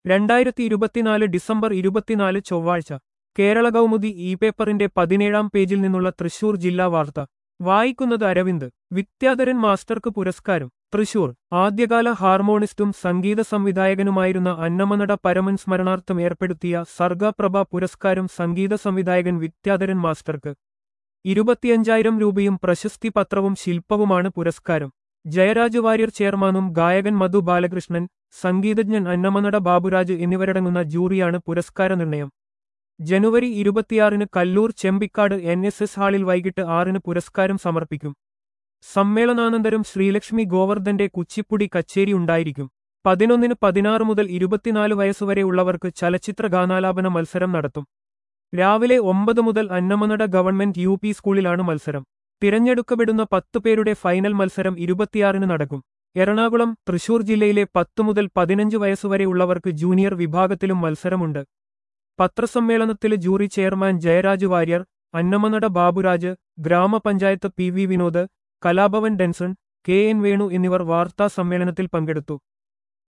രണ്ടായിരത്തി ഇരുപത്തിനാല് ഡിസംബർ ഇരുപത്തിനാല് ചൊവ്വാഴ്ച കേരള കൗമുദി ഇ പേപ്പറിന്റെ പതിനേഴാം പേജിൽ നിന്നുള്ള തൃശൂർ ജില്ലാ വാർത്ത വായിക്കുന്നത് അരവിന്ദ് വിദ്യാധരൻ മാസ്റ്റർക്ക് പുരസ്കാരം തൃശൂർ ആദ്യകാല ഹാർമോണിസ്റ്റും സംഗീത സംവിധായകനുമായിരുന്ന അന്നമനട പരമൻ സ്മരണാർത്ഥം ഏർപ്പെടുത്തിയ സർഗപ്രഭ പുരസ്കാരം സംഗീത സംവിധായകൻ വിദ്യാധരൻ മാസ്റ്റർക്ക് ഇരുപത്തിയഞ്ചായിരം രൂപയും പ്രശസ്തി പത്രവും ശില്പവുമാണ് പുരസ്കാരം ജയരാജ് വാര്യർ ചെയർമാനും ഗായകൻ മധു ബാലകൃഷ്ണൻ സംഗീതജ്ഞൻ അന്നമനട ബാബുരാജ് എന്നിവരടങ്ങുന്ന ജൂറിയാണ് പുരസ്കാര നിർണയം ജനുവരി ഇരുപത്തിയാറിന് Kallur Chembikkad N S S ഹാളിൽ വൈകിട്ട് ആറിന് പുരസ്കാരം സമർപ്പിക്കും സമ്മേളനാനന്തരം ശ്രീലക്ഷ്മി ഗോവർദ്ധന്റെ കുച്ചിപ്പുടി കച്ചേരി ഉണ്ടായിരിക്കും പതിനൊന്നിന് പതിനാറ് മുതൽ ഇരുപത്തിനാല് വയസ്സുവരെ ഉള്ളവർക്ക് ചലച്ചിത്ര ഗാനാലാപന മത്സരം നടത്തും രാവിലെ ഒമ്പത് മുതൽ അന്നമനട ഗവൺമെന്റ് യു പി സ്കൂളിലാണ് മത്സരം തിരഞ്ഞെടുക്കപ്പെടുന്ന പത്ത് പേരുടെ ഫൈനൽ മത്സരം ഇരുപത്തിയാറിന് നടക്കും എറണാകുളം തൃശൂർ ജില്ലയിലെ പത്ത് മുതൽ പതിനഞ്ച് വയസ്സുവരെ ഉള്ളവർക്ക് ജൂനിയർ വിഭാഗത്തിലും മത്സരമുണ്ട് പത്രസമ്മേളനത്തിൽ ജൂറി ചെയർമാൻ ജയരാജ് വാര്യർ അന്നമനട ബാബുരാജ് ഗ്രാമപഞ്ചായത്ത് P V Vinod Kalabhavan Denson K N Venu എന്നിവർ വാർത്താ സമ്മേളനത്തിൽ പങ്കെടുത്തു